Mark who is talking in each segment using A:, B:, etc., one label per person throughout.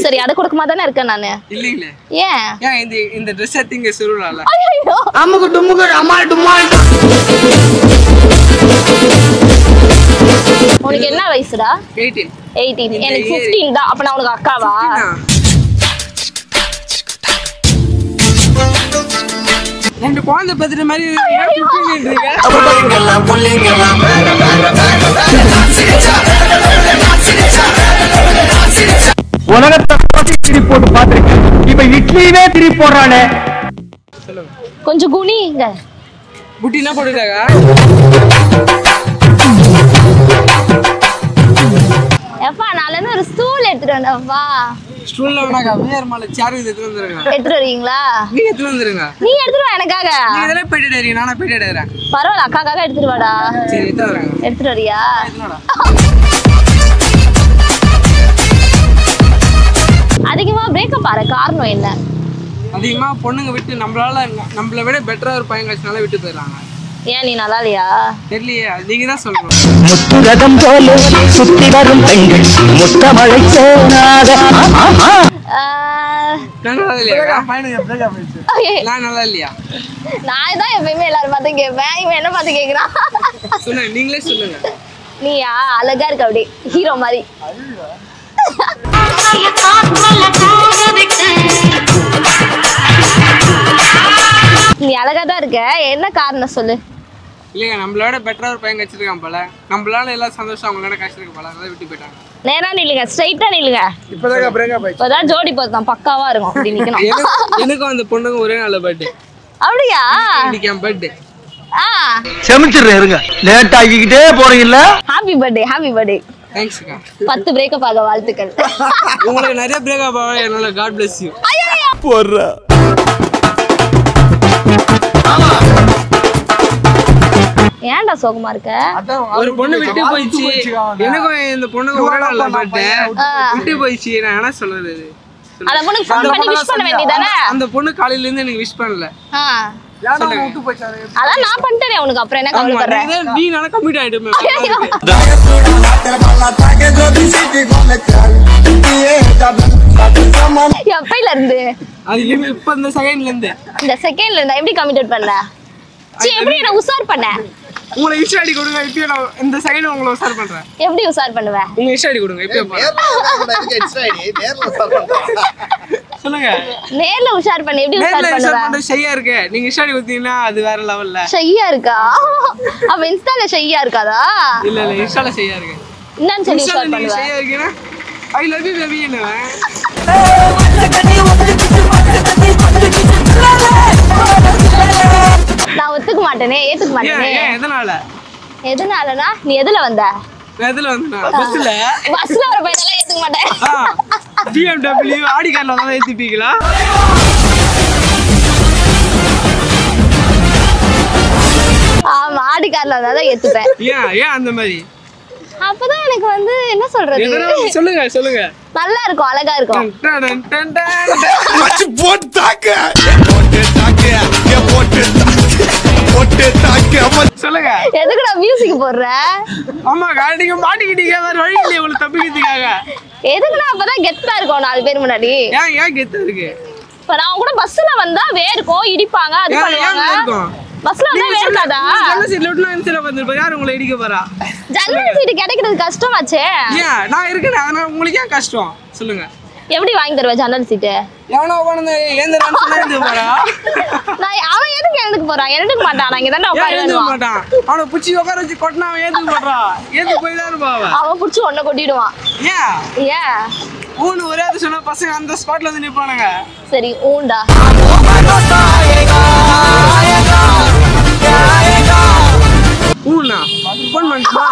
A: சரி அடை கொடுக்குமா தானே இருக்கேன் நானு
B: இல்லைங்களே
A: ஏன்
B: ஏன் இந்த இந்த ட்ரெஸ் எடுத்து இங்க சுருளால
A: ஐயோ
C: அமுக்கு டுமுக்கு அமால் டுமால்
A: உனக்கு என்ன வயசுடா
B: எயிட்டீன்
A: எயிட்டீன்
B: இந்த
A: எனக்கு
B: year-
A: ஃபிஃப்டீன் தான் அப்ப நான் உனக்கு அக்காவா
B: ரெண்டு குழந்தை பத்துற மாதிரி ஏன் 15 இருக்கீங்க?
C: உலகத்தை போட்டு திரி போட்டு பார்த்திருக்கேன் இப்ப இட்லியவே திரி போடுறானே
B: சொல்லுங்க
A: கொஞ்சம் குனிங்க
B: புட்டி என்ன போட்டுட்டாங்க
A: எப்பா நால இருந்து ஒரு ஸ்டூல் எடுத்துட்டு வந்தப்பா
B: ஸ்டூல்ல வேணாக்கா வேற மேல சேர் இது எடுத்து வந்துருங்க
A: எடுத்துட்டு வரீங்களா
B: நீங்க எடுத்து வந்துருங்க
A: நீ எடுத்துட்டு வா எனக்காக
B: நீங்க இதெல்லாம் போயிட்டு எடுறீங்க நானா போயிட்டு எடுறேன்
A: பரவாயில்ல அக்காக்காக எடுத்துட்டு வாடா
B: சரி எடுத்து வந்துருங்க
A: எடுத்துட்டு வரியா
B: என்னடா
A: அதிகமா பிரேக்கப் ஆற காரணம் என்ன
B: அதிகமா பொண்ணுங்க விட்டு நம்மளால நம்மளை விட பெட்டரா ஒரு பையன் கட்சினால விட்டு போயிடறாங்க
A: ஏன் நீ நல்லா இல்லையா
B: தெரியலையே அது நீங்க தான் சொல்லணும்
C: முத்துரதம் போல சுத்தி வரும் பெண்கள் முத்தமழை சோனாக
A: ஆஹ்,
B: நான் நல்லா இல்லையா
A: okay.
B: நான் நல்லா இல்லையா
A: நான் தான் எப்பயுமே எல்லாரும் பார்த்து கேட்பேன் இவன் என்ன பார்த்து கேட்குறான்
B: சொல்லுங்க நீங்களே சொல்லுங்க
A: நீயா அழகா இருக்க அப்படி ஹீரோ மாதிரி நீ அழகா தான் இருக்க என்ன காரணம் சொல்லு
B: இல்லைங்க நம்மளோட பெட்டரா ஒரு பையன் கட்சிருக்கான் போல நம்மளால எல்லாம் சந்தோஷம் அவங்களோட கட்சிருக்கு போல அதனால விட்டு போயிட்டாங்க
A: நேரா நில்லுங்க ஸ்ட்ரைட்டா நில்லுங்க
B: இப்பதாங்க பிரேக்கப் ஆயிடுச்சு
A: இப்பதான் ஜோடி பார்த்தோம் பக்காவா இருக்கும் அப்படி நிக்கணும்
B: எனக்கு- எனக்கும் அந்த பொண்ணுங்க ஒரே நாள் பர்த்டே
A: அப்படியா
B: இன்னைக்கு என் பர்த்டே
A: ஆ
C: செமிச்சிடுறேன் இருங்க லேட் ஆகிக்கிட்டே போறீங்கல்ல
A: ஹாப்பி பர்த்டே ஹாப்பி பர்த்டே
B: தேங்க்ஸ்க்கா
A: பத்து பிரேக்கப் ஆக வாழ்த்துக்கள்
B: உங்களுக்கு நிறைய பிரேக்கப் ஆகும் என்னால காட் பிளஸ் யூ
A: ஏன்டா சோகமா இருக்க
B: ஒரு பொண்ணு விட்டு போயிடுச்சு எனக்கும் இந்த பொண்ணுக்கு ஒரே நாள்ல பர்த்டே
A: ஆ.
B: விட்டு போயிடுச்சு நான் என்ன சொல்றது
A: அந்த பொண்ணுக்கு ஃபோன் பண்ணி விஷ் பண்ண வேண்டியதானே
B: அந்த பொண்ணு காலையில இருந்து எனக்கு விஷ் பண்ணல
A: ஆ
B: சொல்லுங்க
A: அதான் நான் பண்ணிட்டேனே உனக்கு அப்புறம் என்ன
B: ஆமா,
A: கவலைப்படுற
B: நீ தான்- நீ நல்லா கம்மிட் ஆயிடுமே
A: எப்பையில இருந்து
B: அது இப்ப- இப்ப இந்த செகண்ட்ல இருந்து
A: இந்த செகண்ட்ல இருந்தா எப்படி கமிட்டட் பண்ண சீ எப்படி என்ன உசார் பண்ண
B: உங்களை இன்ஸ்டா ஐடி கொடுங்க இப்பயே நான் இந்த செகண்ட் உங்களை உசார் பண்றேன்
A: எப்படி உசார் பண்ணுவ
B: உங்க இன்ஸ்டா ஐடி கொடுங்க இப்பயே போறேன் சொல்லுங்க
A: நேர்ல உஷார் பண்ண எப்படி
B: நேர்ல
A: உஷார்
B: இன்ஸ்டா
A: பண்ணுவ
B: பண்றது ஷையா இருக்கு நீங்க இன்ஸ்டா ஐடி கொடுத்தீங்கன்னா அது வேற லெவல்ல
A: ஷையா இருக்கா அவ இன்ஸ்டால ஷையா இருக்காதா
B: இல்ல இல்ல இன்ஸ்டால ஷையா இருக்கு
A: என்னன்னு சொல்லி
B: இன்ஸ்டால
A: உஷார்
B: நீங்க
A: பண்ணுவ
B: ஷையா இருக்கீங்கன்னா ஐ லவ் யூ பேபி என்னவேன்
A: நான் ஒத்துக்க மாட்டேனே ஏத்துக்க
B: ஏன்
A: மாட்டேனே
B: ஏன் எதனால
A: எதனாலனா நீ எதுல வந்த
B: நான் எதுல வந்தேன் பஸ்ல
A: பஸ்ல வர பையனெல்லாம் ஏத்துக்க மாட்டேன்
B: பிஎம்டபிள்யூ ஆடி கார்ல தான் ஏத்திப்பீங்களா
A: ஆமா ஆடி கார்ல வந்தா தான் ஏத்துப்பேன்
B: ஏன் ஏன் அந்த மாதிரி
A: அப்பதான் எனக்கு வந்து என்ன சொல்றது
B: எதனால சொல்லுங்க சொல்லுங்க
A: நல்லா இருக்கும் அழகா இருக்கும்
B: டன், டன், டன், டன், டன்.
D: வச்சு போட்டு தாக்கு போட்டு தாக்கு ஏன் போட்டு தாக்கு போட்டு தாக்கு அம்மா
B: சொல்லுங்க
A: எதுக்கு நான் மியூசிக் போடுற
B: ஆமாக்கா நீங்க மாட்டிக்கிட்டீங்க வேற வழி இல்லையே உங்களுக்கு தப்பிக்கிறதுக்காக
A: எதுக்கு நான் அப்பதான் கெத்தா இருக்கும் நாலு பேர் முன்னாடி
B: ஏன் ஏன் கெத்து இருக்கு
A: இப்ப நான் கூட பஸ்ல வந்தா வேர்க்கும் இடிப்பாங்க அது
B: ஏன், ஏன்
A: பண்ணுவாங்க
B: வேர்க்கும்?
A: பஸ்ல வந்தா
B: நீங்க சொல்ல-
A: வேர்க்காதா
B: நீங்க சொல்ல சீட்ல விட்டு நான் சீட்ல உட்கார்ந்திருப்பேன். யார் உங்களை இடிக்க போறா
A: ஜன்னல் சீட்டு கிடைக்கிறது கஷ்டமாச்சே
B: ஏன் நான் இருக்கேன் அதனால உங்களுக்கு ஏன் கஷ்டம் சொல்லுங்க
A: எப்படி வாங்கி தருவ ஜன்னல் சீட்டு
B: எவனோ உட்காந்து ஏந்திரான்னு சொன்னா எழுந்து போறா
A: நான் அவன் எதுக்கு எழுந்துக்க போறான் எழுந்துக்க மாட்டான் நான் இங்க தானே
B: ஏன் எழுந்துக்க
A: உட்காருவான்
B: மாட்டான் அவனை புடிச்சு உட்கார வச்சு கொட்டினா அவன் ஏந்துக்க மாட்டான் ஏந்து போய் தான் இருப்பா அவன்
A: அவன் புடிச்சு ஒன்ன கொட்டிடுவான்
B: ஏன்
A: ஏன்
B: ஊன்னு ஒரே அது சொன்னா பசங்க அந்த ஸ்பாட்ல வந்து நிப்பானுங்க
A: சரி ஊண்டா
B: ஊன்னா ஃபோன் பண்ணுமா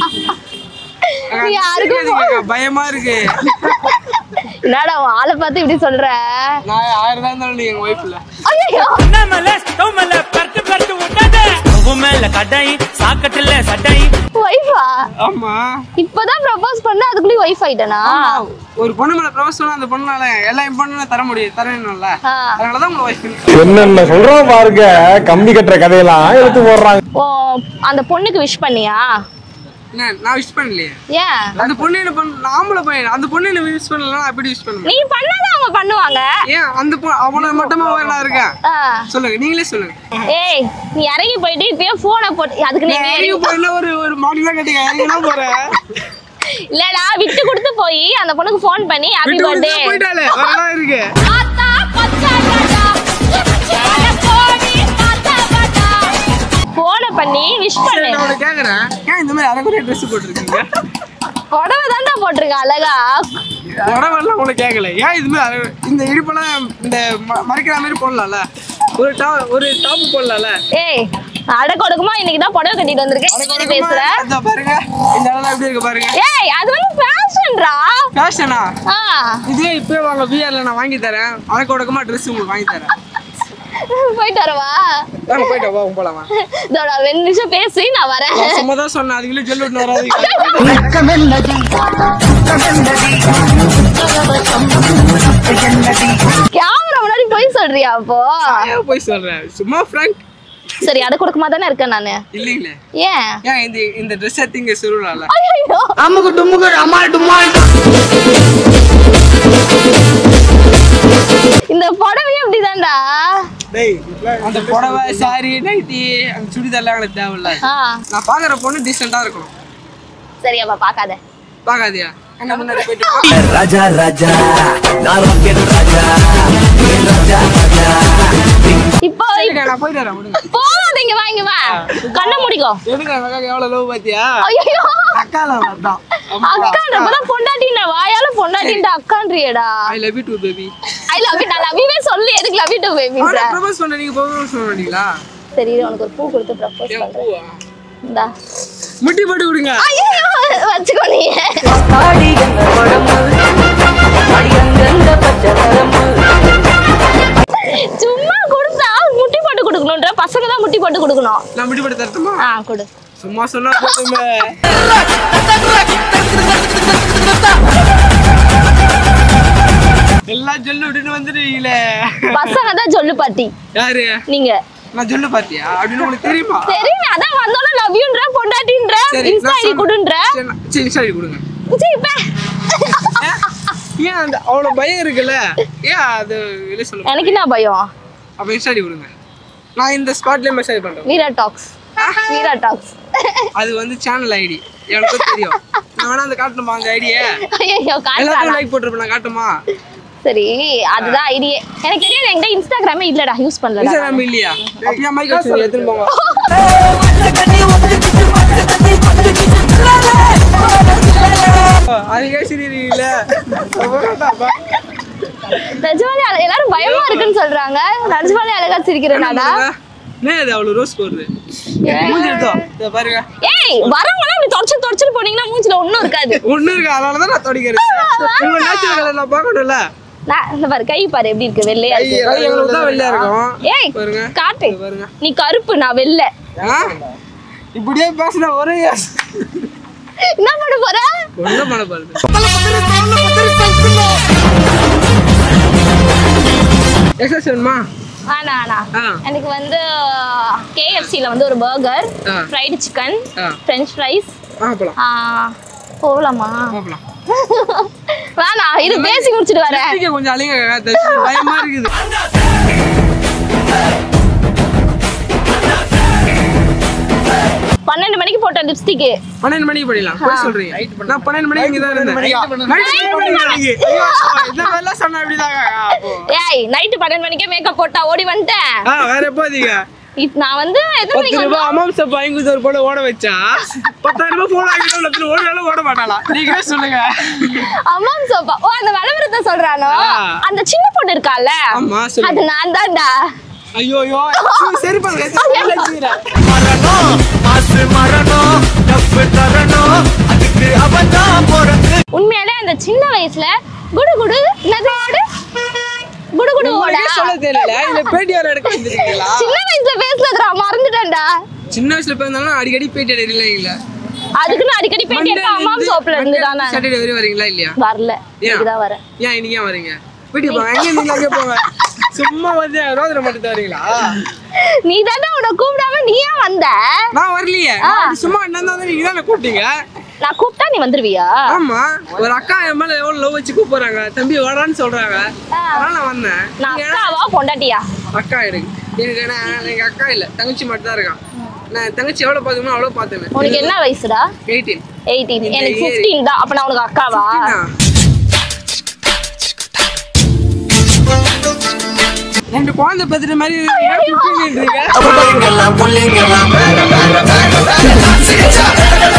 A: நீ யாருக்கும்
B: கேட்காதீங்க, பயமா இருக்கு
A: என்னடா உன் ஆளை பார்த்து இப்படி சொல்ற
B: நான் ஆயிரம் தான் இருந்தாலும் நீங்க எங்க ஒய்ஃப் இல்ல
A: ஐயோ
E: மேல ஸ்டவ் மேல பரட்டு பரட்டு விட்டாத ஸ்டவ் மேல கடாய் சாக்கட்டுல சட்டாய்
A: ஒய்ஃபா
B: ஆமா
A: இப்பதான் ப்ரப்போஸ் பண்ண அதுக்குள்ளேயும் ஒய்ஃப் ஆயிட்டனா
B: ஒரு பொண்ணு மேல ப்ரொபோஸ் பண்ணா அந்த பொண்ணுனால எல்லா இம்பார்ட்டன் தர முடியும் தரணும்ல
A: ஆ.
B: அதனாலதான் உங்க ஒய்ஃப்
F: என்னென்ன சொல்றோம் பாருங்க கம்பி கட்டுற கதையெல்லாம் எடுத்து போடுறாங்க
A: ஓ அந்த பொண்ணுக்கு விஷ் பண்ணியா
B: என்ன நான் விஷ் பண்ணலையே
A: ஏன்
B: அந்த பொண்ணு என்ன பண்ண நான் ஆம்பளை பையன் அந்த பொண்ணு என்ன விஷ் பண்ணலாம் நான் எப்படி விஷ் பண்ணுவேன்
A: நீ பண்ணாதான் அவங்க பண்ணுவாங்க
B: ஏன் அந்த பொ அவனை மட்டுமா நான் இருக்கேன்
A: ஆ.
B: சொல்லுங்க நீங்களே சொல்லுங்க
A: ஏய் நீ இறங்கி போயிட்டு இப்பயே போனை போட்டு அதுக்கு நீ
B: நான்
A: இறங்கி
B: இறங்கி போயில ஒரு ஒரு மாடி தான் கட்டிக்க இறங்கி போறேன்
A: இல்லடா விட்டு கொடுத்து போய் அந்த பொண்ணுக்கு ஃபோன் பண்ணி ஹாப்பி
B: விட்டு
A: பர்த்டே
B: கொடுத்து போயிட்டாலே வரலாம் இருக்கு
A: போனை பண்ணி விஷ்
B: சரி,
A: பண்ணு
B: நான் உன்னை கேக்குறேன் ஏன் இந்த மாதிரி அரைக்குறைய ட்ரெஸ் போட்டிருக்கீங்க
A: புடவை தான்டா போட்டிருக்க அழகா
B: உடம்பெல்லாம் உங்களை கேட்கல ஏன் இது மாதிரி அரை- இந்த இடுப்பெல்லாம் இந்த ம- மறைக்கிற மாதிரி போடலாம்ல ஒரு டா ஒரு டாப் போடலாம்ல
A: ஏய் அடக்க ஒடுக்கமா இன்னைக்கு தான் புடவை கட்டிட்டு வந்திருக்கேன் இப்படி பேசுற
B: இதோ பாருங்க இந்த இடம்லாம் எப்படி இருக்கு பாருங்க
A: ஏய் அது வந்து ஃபேஷன்டா
B: ஃபேஷனா
A: ஆ
B: இதே இப்பவே வாங்க விஆர்ல நான் வாங்கி தரேன் அரைக்க உடக்கமா ட்ரெஸ் உங்களுக்கு வாங்கி தரேன்
A: போயிட்டு வரவா
B: வாங்க போயிட்டு வா போலாமா
A: இதோட ரெண்டு நிமிஷம் பேசி நான் வரேன்
B: நான் சும்மா தான் சொன்னேன் அதுக்குள்ளே சொல்லி விட்டு வராது
A: கேமரா முன்னாடி போய் சொல்றியா அப்போ
B: ஏன் போய் சொல்றேன் சும்மா ஃப்ரெண்ட்
A: சரி அடக்க ஒடுக்கமா தானே இருக்கேன் நானு
B: இல்லைங்களே
A: ஏன்
B: ஏன் இந்த இந்த ட்ரெஸ் எடுத்து இங்க சொல்லலாம்ல
A: ஐயோ
C: அமுக்கு டுமுக்கு அமால் டுமால்
A: இந்த புடவையும் அப்படிதான்டா
B: டேய் அந்த புடவை சாரி நைட்டி அந்த சுடிதார்லாம் எனக்கு தேவையில்ல
A: ஆ
B: நான் பாக்குற பொண்ணு டீசெண்டா இருக்கணும்
A: சரி அப்ப பாக்காத
B: பாக்காதியா என்ன முன்னாடி போயிட்டு வா.
F: ராஜா ராஜா நான் ராக்கெட் ராஜா நீ ராஜா ராஜா
A: இப்போ
B: சரிக்கா, நான் போயிட்டு வரேன் விடுங்க
A: போகாதீங்க வா இங்க வா கண்ணை முடிக்கோ
B: எதுக்கு அந்த அக்காக்கு எவ்வளவு லவ் பாத்தியா
A: ஐயோ
B: அக்கால வரதான்
A: அக்கான்றப்பதான் பொண்டாட்டின்ற வாயால பொண்டாட்டின்ற அக்கான்றியடா
B: I love you too baby
A: I love you நான் லவ் யூவே சொல்லு எதுக்கு லவ் யூ டு பேபின்ற
B: ப்ரப்போஸ் பண்ண நீங்க ப்ரப்போஸ் பண்ண மாட்டீங்களா
A: சரி இரு, உனக்கு ஒரு பூ கொடுத்து ப்ரப்போஸ்
B: ஏன்
A: பண்றேன்
B: பூவா
A: இந்தா
B: முட்டி போட்டு விடுங்க
A: ஐயோ வச்சுக்கோ நீ சும்மா கொடுத்தா முட்டி போட்டு கொடுக்கணும்ன்ற பசங்க தான் முட்டி போட்டு கொடுக்கணும்
B: நான் முட்டி போட்டு தரட்டுமா
A: ஆ கொடு
B: சும்மா சொன்னா போதுமே எல்லாம் சொல்லு விட்டுட்டு வந்துடுவீங்களே
A: பசங்க தான் சொல்லு பாட்டி
B: யாரு
A: நீங்க
B: நான் சொல்லு பாத்தியா அப்படின்னு உங்களுக்கு தெரியுமா
A: தெரியுமே அதான் வந்தோட லவ் யூன்ற பொண்டாட்டின்ற
B: சரி
A: இன்ஸ்டா
B: நான்
A: ஐடி
B: சொன்ன-
A: கொடுன்ற
B: சரி, நான்- சரி இன்ஸ்டா ஐடி கொடுங்க
A: சரி இப்ப
B: ஏன் அந்த அவ்வளோ பயம் இருக்குல்ல ஏன் அது வெளியே சொல்ல
A: எனக்கு என்ன பயம்
B: அப்போ இன்ஸ்டா ஐடி கொடுங்க நான் இந்த ஸ்பாட்லேயே மெசேஜ் பண்ணுறேன்
A: வீரா டாக்ஸ் வீரா டாக்ஸ்
B: அது வந்து சேனல் ஐடி எனக்கு தெரியும் நான் வேணா அந்த காட்டணுமா அந்த ஐடியை
A: ஐயோ
B: எல்லாத்தையும்
A: காட்டுறா
B: லைக் போட்டிருப்பேன் நான் காட்டுமா
A: சரி அதுதான் ஐடியே எனக்கு தெரியாது என்கிட்ட இன்ஸ்டாகிராமே இல்லடா யூஸ் பண்ணலடா
B: இன்ஸ்டாகிராம் இல்லையா அப்படியே மைக் வச்சு எடுத்துன்னு போங்க அதுக்கே சிரிக்கிறீங்கள
A: நிஜமாலே அழ- எல்லாரும் பயமா இருக்குன்னு சொல்றாங்க நிஜமாலே அழகா சிரிக்கிறேனாடா
B: என்ன இது அவ்வளவு ரோஸ் போடுது மூஞ்சி எடுத்தோம் இதை பாருங்க
A: ஏய் வரவங்க இப்படி தொடச்சு தொடச்சு போனீங்கன்னா மூஞ்சில ஒண்ணும் இருக்காது
B: ஒண்ணு இருக்கு அதனால தான் நான் தொடிக்கிறது உங்க நேச்சுரல் கலர் நான் பார்க்கணும்ல
A: நான் இந்த பாரு கை பாரு எப்படி இருக்கு வெள்ளையா
B: கை
A: இருக்கு
B: கை எங்களுக்கு தான் வெள்ளையா இருக்கும்
A: ஏய்
B: பாருங்க
A: காட்டு
B: இங்க பாருங்க
A: நீ கருப்பு நான் வெள்ளை
B: ஆ? இப்படியே பேசினா ஒரே
A: என்ன பண்ண போற
B: ஒன்றும் பண்ண பாருங்க எக்ஸஸ் வேணுமா
A: ஆனா ஆனா
B: ஆ.
A: எனக்கு வந்து கேஎஃப்சில வந்து ஒரு பர்கர்
B: ஆ.
A: ஃப்ரைடு சிக்கன்
B: ஆ.
A: ஃப்ரெஞ்ச் ஃப்ரைஸ்
B: ஆ போலாம்
A: போகலாமா
B: போகலாம்
A: வேணாம் இது பேசி முடிச்சிட்டு வரேன்
B: இங்க கொஞ்சம் அழிங்க தச்சு, பயமா இருக்குது
A: பன்னெண்டு மணிக்கு போட்ட லிப்ஸ்டிக்கு
B: பன்னெண்டு மணிக்கு படிக்கலாம் போய் சொல்றீங்க நான் பன்னெண்டு மணிக்கு இங்க தான் இருந்தேன் நைட்டு பன்னெண்டு மணிக்கு ஐயோ, இந்த மாதிரிலாம் சொன்னா எப்படிதாங்க அப்போ
A: ஏய் நைட்டு பன்னெண்டு மணிக்கே மேக்கப் போட்டா ஓடி வந்துட்டேன்
B: ஆ வேற எப்போதீங்க
A: இப்ப நான் வந்து எத்தனை
B: பத்து
A: மணிக்கு
B: ரூபாய் அமாம் சப் வாங்கி கொடுத்து ஒரு போல ஓட வச்சா பத்தாயிரம் ரூபாய் போன் வாங்கிட்டு லட்சம் ஓடினாலும் ஓட மாட்டாளா நீங்களே சொல்லுங்க
A: அம்மாம் சோப்பா ஓ அந்த விளம்பரத்தை சொல்றானோ
B: ஆ.
A: அந்த சின்ன பொண்ணு இருக்கால
B: ஆமா சொல்லுங்க
A: அது நான் தான்டா
B: ஐயோ ஐயோ சரி பண்ணுங்க
F: மரணம் மாசு மரணம் டப்பு தரணும் அதுக்கு அவதான் பிறந்து
A: உண்மையாலே அந்த சின்ன வயசுல குடு குடு என்னது ஓடு குடு குடு ஓடா
B: உங்களுக்கே சொல்ல தெரியல இந்த பேட்டி யாரும் எடுக்க வந்துருக்கீங்களா
A: சின்ன வயசுல பேசுனதுடா மறந்துட்டேன்டா
B: சின்ன வயசுல பிறந்தாலும் அடிக்கடி பேட்டி எடுக்கல
A: அதுக்கு நான் அடிக்கடி போயிட்டு இருப்பேன் அம்மாம் சோப்ல இருந்து தானே
B: சாட்டர்டே வரை வரீங்களா இல்லையா
A: வரல
B: ஏன்?
A: தான் வரேன்
B: ஏன் இன்னைக்கு ஏன் வரீங்க வீட்டுக்கு போங்க எங்க நீங்க அங்கே போங்க சும்மா வந்து ரோதனை மட்டும் தான் வரீங்களா
A: நீ தானே உன்னை கூப்பிடாம நீ ஏன் வந்த
B: நான் வரலையே
A: ஆ.
B: நான் சும்மா என்ன இருந்தாலும் நீங்க தானே கூப்பிட்டீங்க
A: நான் கூப்பிட்டா நீ வந்துருவியா
B: ஆமா ஒரு அக்கா என் மேல எவ்வளவு லவ் வச்சு கூப்பிடுறாங்க தம்பி வாடான்னு சொல்றாங்க
A: ஆ.
B: அதனால நான் வந்தேன்
A: நான்
B: நீங்க
A: அக்காவா பொண்டாட்டியா
B: அக்கா எனக்கு எனக்கு என்ன எங்க அக்கா இல்ல தங்கச்சி மட்டும் தான் இருக்கான் நான் தங்கச்சி எவ்வளவு பாத்துக்கணும் அவ்வளவு பாத்துக்கணும்
A: உனக்கு என்ன வயசுடா
B: எயிட்டீன்
A: எயிட்டீன்
B: இந்த
A: எனக்கு
B: ஏ-
A: ஃபிஃப்டீன் தான் அப்ப நான் உனக்கு அக்காவா
B: ரெண்டு குழந்தை பெத்துற மாதிரி ஏன் குக்கிங்கன்றீங்க?
F: புள்ளிங்கெல்லாம் புள்ளிங்கெல்லாம் வேற வேற வேற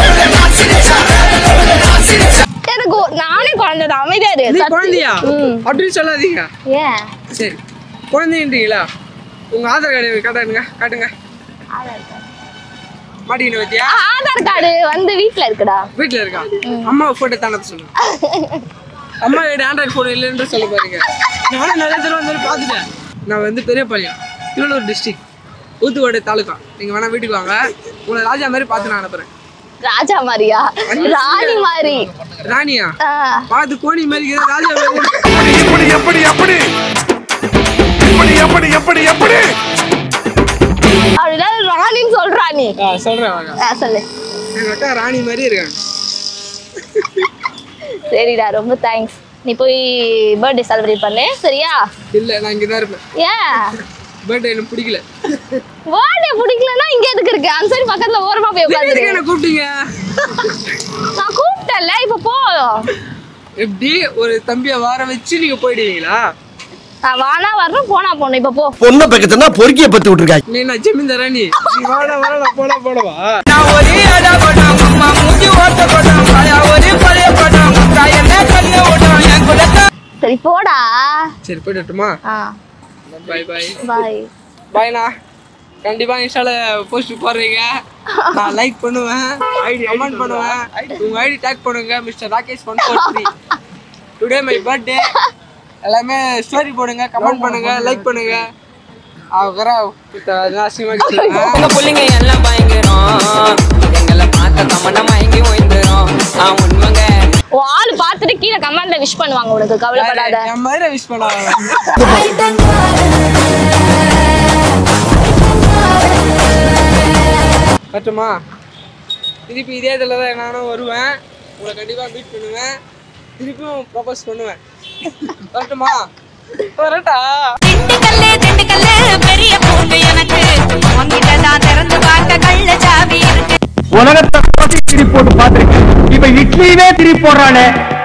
A: எனக்கு ஒரு- நானே குழந்தை தான் அமைதியா இரு
B: நீ
A: சத்தி-
B: குழந்தையா
A: ம்.
B: அப்படின்னு சொல்லாதீங்க
A: ஏன்
B: சரி குழந்தைன்றீங்களா உங்க ஆதார் கார்டு எனக்கு காட்டுங்க காட்டுங்க மாட்டிக்கிட்டு வத்தியா
A: ஆதார் கார்டு வந்து வீட்ல இருக்குடா
B: வீட்டுல இருக்கா அம்மா போட்டோ தானே சொல்லுங்க அம்மா கிட்ட ஆண்ட்ராய்டு போன் இல்லைன்னு சொல்ல பாருங்க நானும் நிறைய தடவை வந்து பார்த்துட்டேன் நான் வந்து பெரிய பையன் திருவள்ளூர் டிஸ்ட்ரிக்ட் ஊத்துக்கோட்டை தாலுக்கா நீங்க வேணா வீட்டுக்கு வாங்க உங்களை ராஜா மாதிரி பார்த்து நான் அனுப்புறேன்
A: ராஜா மாதிரியா ராணி மாதிரி
B: ராணியா
A: ஆ.
B: பார்த்து கோணி மாதிரி இருக்குது, ராஜா மாதிரி
D: எப்படி எப்படி எப்படி எப்படி எப்படி எப்படி எப்படி
A: அப்படிதான் ராணின்னு சொல்றா நீ
B: ஆ, சொல்றேன் வாங்க
A: ஆ, சொல்லு
B: எங்க அக்கா ராணி மாதிரி இருக்காங்க
A: சரிடா ரொம்ப தேங்க்ஸ் நீ போய் பர்த்டே செலிப்ரேட் பண்ணு சரியா
B: இல்ல நான் இங்க தான் இருப்பேன்
A: ஏன்
B: பர்த்டே எனக்கு பிடிக்கல
A: பர்த்டே பிடிக்கலன்னா இங்க எதுக்கு இருக்கு அந்த சைடு பக்கத்துல ஓரமா போய்
B: நீங்க எதுக்கு
A: உட்காந்து
B: என்ன கூப்பிட்டீங்க
A: நான் கூப்பிட்டேன்ல இப்ப போ
B: எப்படி ஒரு தம்பியை வார வச்சு நீங்க போயிடுவீங்களா
A: நான் வானா வரணும் போனா போகணும் இப்ப போ
F: பொண்ணை பக்கத்துனா பொறுக்கிய பத்து விட்டுருக்காங்க
B: நீ நான் ஜமீன்தாரா நீ நீ வாடா வாடா போடா போடவா
A: சரி போடா
B: சரி போயிட்டு வரட்டுமா
A: ஆ
B: பாய் பாய்
A: பாய்
B: பாய்ண்ணா கண்டிப்பா இன்ஸ்டால போஸ்ட் போடுறீங்க நான் லைக் பண்ணுவேன் ஐடி கமெண்ட் பண்ணுவேன் உங்க ஐடி டேக் பண்ணுங்க mister Rakesh one four three today my birthday எல்லாமே ஸ்டோரி போடுங்க கமெண்ட் பண்ணுங்க லைக் பண்ணுங்க அப்புறம்
G: உங்க புள்ளைங்க எல்லாம் பயங்கரம் எங்களை பார்த்த தமண்ட மயங்கி ஓய்ந்துரும் ஆ உண்மைங்க
A: உன் ஆள் பார்த்துட்டு கீழே கமெண்ட்ல விஷ் பண்ணுவாங்க உனக்கு கவலைப்படாத
B: என் மாதிரி விஷ் பண்ணாங்க கட்டுமா திருப்பி இதே இதில் தான் நானும் வருவேன் உங்களை கண்டிப்பாக மீட் பண்ணுவேன் திருப்பியும் ப்ரப்போஸ் பண்ணுவேன் வரட்டுமா வரட்டா
H: திண்டுக்கல்லு திண்டுக்கல்லு பெரிய பூண்டு எனக்கு உன்கிட்ட தான் திறந்து பார்க்க கள்ள சாவி இருக்கு
C: உலகத்தை போட்டு திருப்பி போட்டு பார்த்திருக்கேன் இப்ப இட்லியுமே திருப்பி போடுறானே